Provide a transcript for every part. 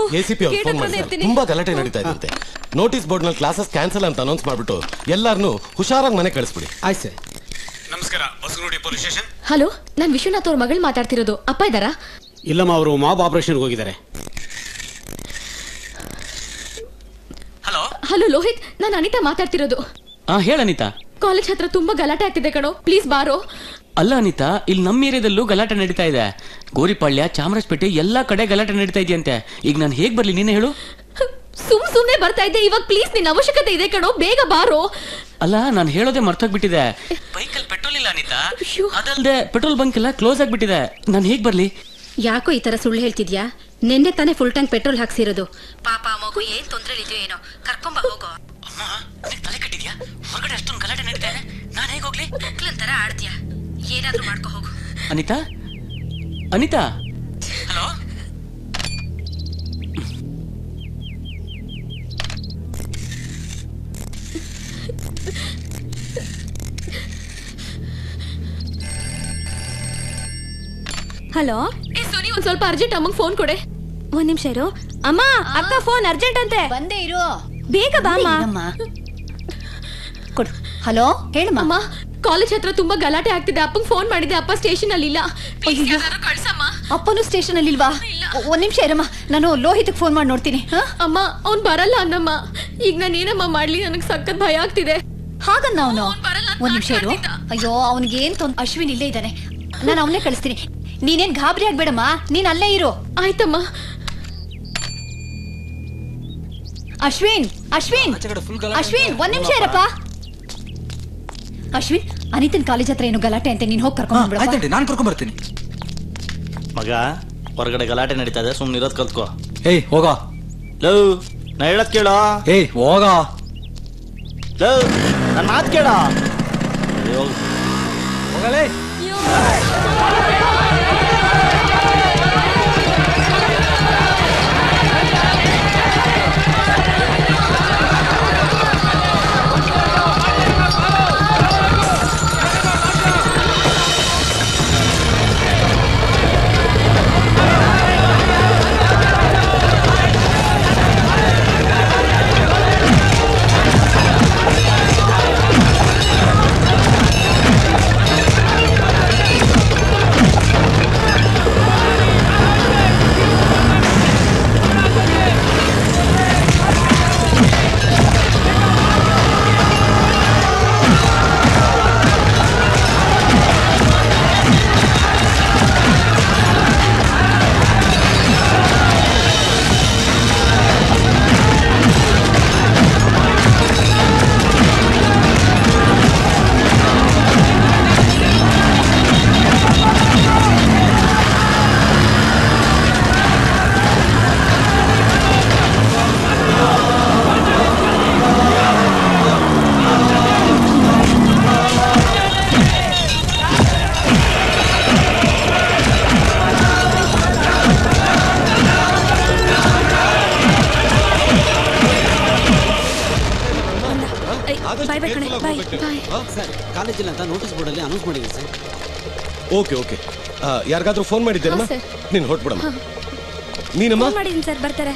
ACP ಅವ್ರು gate phone ಹತ್ರನೇ ಮಾಡಿದ್ದಾರೆ ಇರ್ತೀನಿ. ತುಂಬಾ ಗಲಾಟೆ ನಡೀತಾ ಇರುತ್ತೆ ನೋಟಿಸ್ ಬೋರ್ಡ್ ನಲ್ಲಿ ಕ್ಲಾಸಸ್ ಕ್ಯಾನ್ಸಲ್ ಅಂತ ಅನೌನ್ಸ್ ಮಾಡ್ಬಿಟ್ಟು ಎಲ್ಲಾರನು ಹುಷಾರಾಗಿ ಮನೆ ಕಳಿಸ್ಬಿಡಿ ಆಯ್ತು ಸರ್ ನಮಸ್ಕಾರ ಬಸವನಗುಡಿ ಪೊಲೀಸ್ ಸ್ಟೇಷನ್ ಹಲೋ ನಾನ್ ವಿಶ್ವನಾಥ್ ಅವ್ರ ಮಗಳು ಮಾತಾಡ್ತಿರೋದು ಅಪ್ಪ ಇದ್ದಾರಾ ಇಲ್ಲಮ್ಮ ಅವರು ಮಾಬ್ ಆಪರೇಷನ್ಗೆ ಹೋಗಿದ್ದಾರೆ ಹಲೋ ಹಲೋ ಲೋಹಿತ್ ನಾನು ಅನಿತಾ ಮಾತಾಡ್ತಿರೋದು ಹಾ ಹೇಳ ಅನಿತಾ ಕಾಲೇಜ್ ಹತ್ರ ತುಂಬಾ ಗಲಾಟೆ ಆಗ್ತಿದೆ ಕಣೋ ಪ್ಲೀಸ್ ಬಾರೋ ಅಲ್ಲ ಅನಿತಾ ಇಲ್ಲಿ ನಮ್ಮ ಏರಿಯಾದಲ್ಲೂ ಗಲಾಟೆ ನಡೀತಾ ಇದೆ ಗೋರಿಪಾಳ್ಯ ಚಾಮರಾಜಪೇಟೆ ಎಲ್ಲಾ ಕಡೆ ಗಲಾಟೆ ನಡೀತಾ ಇದೆಯಂತೆ ಈಗ ನಾನು ಹೇಗ್ ಬರ್ಲಿ ನೀನೇ ಹೇಳು ಸುಮ್ ಸುಮ್ನೆ ಬರ್ತಾ ಇದ್ದೆ ಇವಾಗ ಪ್ಲೀಸ್ ನಿನ್ ಅವಶ್ಯಕತೆ ಇದೆ ಕಣೋ ಬೇಗ ಬಾರೋ ಅಲ್ಲ ನಾನು ಹೇಳೋದೇ ಮರ್ತೋಗ್ಬಿಟ್ಟಿದೆ ಬೈಕಲ್ಲಿ ಪೆಟ್ರೋಲ್ ಇಲ್ಲ ಅನಿತಾ ಅಯ್ಯೋ. ಅದಲ್ದೆ ಪೆಟ್ರೋಲ್ ಬಂಕ್ ಎಲ್ಲ ಕ್ಲೋಸ್ ಆಗ್ಬಿಟ್ಟಿದೆ ನಾನು ಹೇಗ್ ಬರ್ಲಿ ಯಾಕೋ ಈ ತರ ಸುಳ್ಳು ಹೇಳ್ತಿದ್ಯಾ ನಿನ್ನೆ ತಾನೇ ಫುಲ್ ಟ್ಯಾಂಕ್ ಪೆಟ್ರೋಲ್ ಹಾಕ್ಸಿರೋದು ಪಾಪ ಆ ಮಗು ಏನ್ ತೊಂದ್ರೆ ಇದೆಯೋ ಏನೋ ಕರ್ಕೊಂಬ ಹೋಗೋ ಅಮ್ಮ ನಿನಗ್ ತಲೆ ಕೆಟ್ಟಿದ್ಯಾ ಹೊರಗಡೆ ಅಷ್ಟೊಂದು ಗಲಾಟೆ ನಡೀತಾ ಇದೆ ನಾನು ಹೇಗ್ ಹೋಗ್ಲಿ ಮಕ್ಳನ್ ತರ ಆಡ್ತೀಯ ಏನಾದ್ರೂ ಮಾಡ್ಕೊ ಹೋಗು ಅನಿತಾ ಅನಿತಾ ಹಲೋ ಹಲೋ ಏ ಸೋನಿ ಒಂದ್ ಸ್ವಲ್ಪ ಅರ್ಜೆಂಟ್ ಅಮ್ಮಂಗ್ ಫೋನ್ ಕೊಡೆ ಒಂದ್ ನಿಮಿಷ ಇರು ಅಮ್ಮ ಅಕ್ಕ ಫೋನ್ ಅರ್ಜೆಂಟ್ ಅಂತೆ ಬಂದೇ ಇರು ಬೇಗ ಬಾಮ್ಮ ಕೊಡು ಹಲೋ ಹೇಳಮ್ಮ ಅಮ್ಮ ಕಾಲೇಜ್ ಹತ್ರ ತುಂಬಾ ಗಲಾಟೆ ಆಗ್ತಿದೆ ಅಪ್ಪಂಗ್ ಫೋನ್ ಮಾಡಿದೆ ಅಪ್ಪ ಸ್ಟೇಷನ್ ಅಲ್ಲಿ ಇಲ್ಲ Please ಯಾರ್ನಾರು ಕಳ್ಸಮ್ಮ ಅಪ್ಪನು ಸ್ಟೇಷನ್ ಅಲ್ಲಿ ಇಲ್ವಾ ಇಲ್ಲ. ಒಂದ್ ನಿಮಿಷ ಇರಮ್ಮ ನಾನು ಲೋಹಿತ್ಗೆ ಫೋನ್ ಮಾಡಿ ನೋಡ್ತೀನಿ ಹ? ಅಮ್ಮ ಅವ್ನ್ ಬರಲ್ಲ ಅನ್ನಮ್ಮ ಈಗ ನಾನು ಏನಮ್ಮ ಮಾಡ್ಲಿ ನನಗ್ ಸಖತ್ ಭಯ ಆಗ್ತಿದೆ ಹಾಗನ್ನ ಅವನು ಅವ್ನ್ ಬರಲ್ಲ ಅಂತ ಒಂದ್ ನಿಮಿಷ ಇರು ನಾನ್ ಕಾಣ್ತಿದ್ದ. ಅಯ್ಯೋ ಅವನಿಗೆ ಏನ್ ತೊಂದ್ ಅಶ್ವಿನ್ ಇಲ್ಲೇ ಇದ್ದಾನೆ ನಾನು ಅವನೇ ಕಳಿಸ್ತೀನಿ ನೀನೇನ್ ಗಾಬರಿ ಆಗ್ಬೇಡಮ್ಮ ನೀನ್ ಅಲ್ಲೇ ಇರು ಆಯ್ತಮ್ಮ ಅಶ್ವಿನ್ ಅಶ್ವಿನ್ ಅಶ್ವಿನ್ ಒಂದ್ ನಿಮಿಷ ಇರಪ್ಪ ಅಶ್ವಿನ್ ಅನಿತನ್ ಕಾಲೇಜ್ ಹತ್ರ ಏನು ಗಲಾಟೆ ಅಂತ ನೀನ್ ಹೋಗಿ ಕರ್ಕೊಂಡ್ ಬಂದ್ಬಿಡಪ್ಪ. ಆಯ್ತಂడి ನಾನು ಕರ್ಕೊಂಡ್ ಬರ್ತೀನಿ ಮಗ ಹೊರಗಡೆ ಗಲಾಟೆ ನಡೀತಾ ಇದೆ ಸುಮ್ಮನೆ ಇರೋದ್ ಕಲ್ತ್ಕೋ ಏಯ್ ಹೋಗ ಲವ್ ನಾ ಹೇಳದ್ ಕೇಳೋ ಏಯ್ ಹೋಗ ಲವ್ ನನ್ನ ಮಾತು ಕೇಳ ಹೋಗಲೇ ಬಾಯ್ ಬಾಯ್ ಕಣೆ ಬಾಯ್ ಬಾಯ್ ಸರ್ ಕಾಲೇಜಿಲ್ಲ ಅಂತ ನೋಟಿಸ್ ಬೋರ್ಡಲ್ಲಿ ಅನೌನ್ಸ್ ಮಾಡಿದ್ದೀನಿ ಸರ್ ಓಕೆ ಓಕೆ ಯಾರಿಗಾದ್ರೂ ಫೋನ್ ಮಾಡಿದ್ದೇನಮ್ಮ ಹಾ, ಸರ್. ನೀನ್ ಹೊಟ್ಬಿಡಮ್ಮ ನೀನಮ್ಮ ಫೋನ್ ಮಾಡಿದ್ದೀನಿ ಸರ್ ಬರ್ತಾರೆ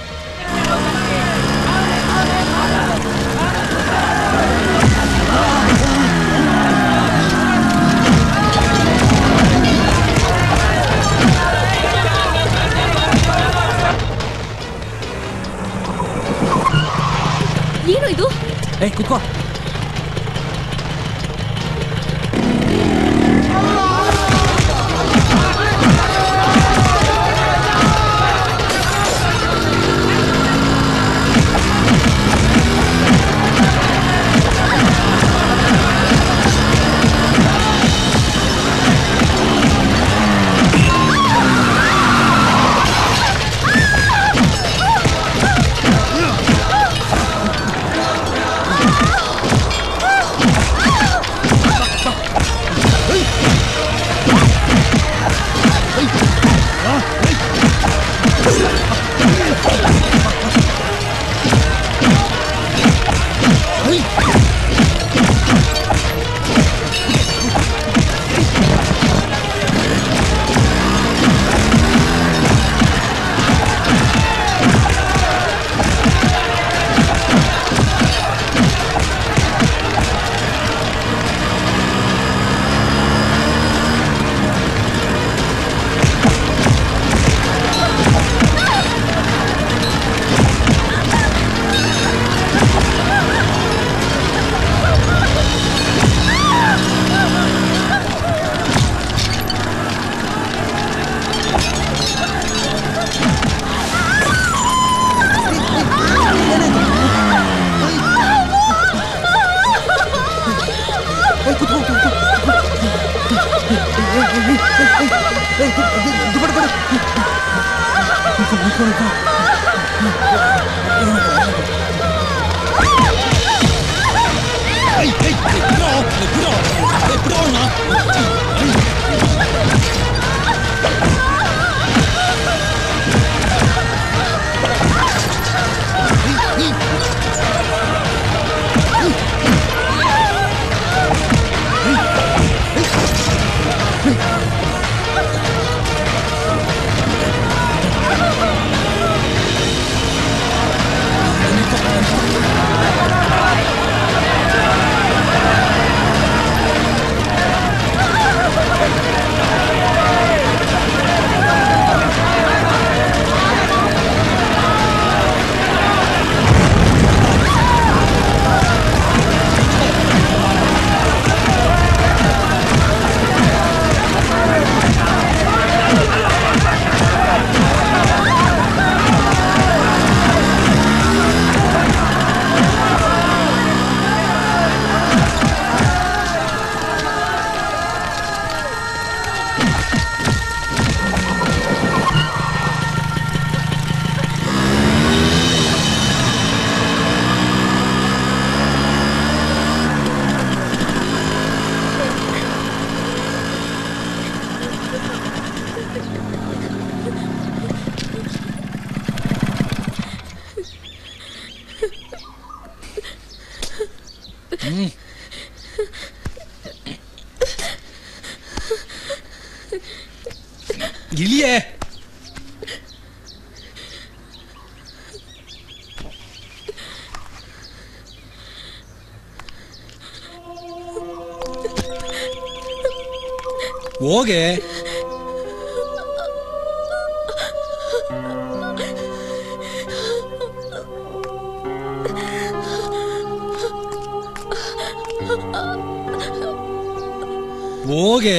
ಏನು ಇದು ಏಯ್ ಕುತ್ಕೋ ಆ ಇಲ್ಲಿಯೇ ಹೋಗೆ ಹೋಗೆ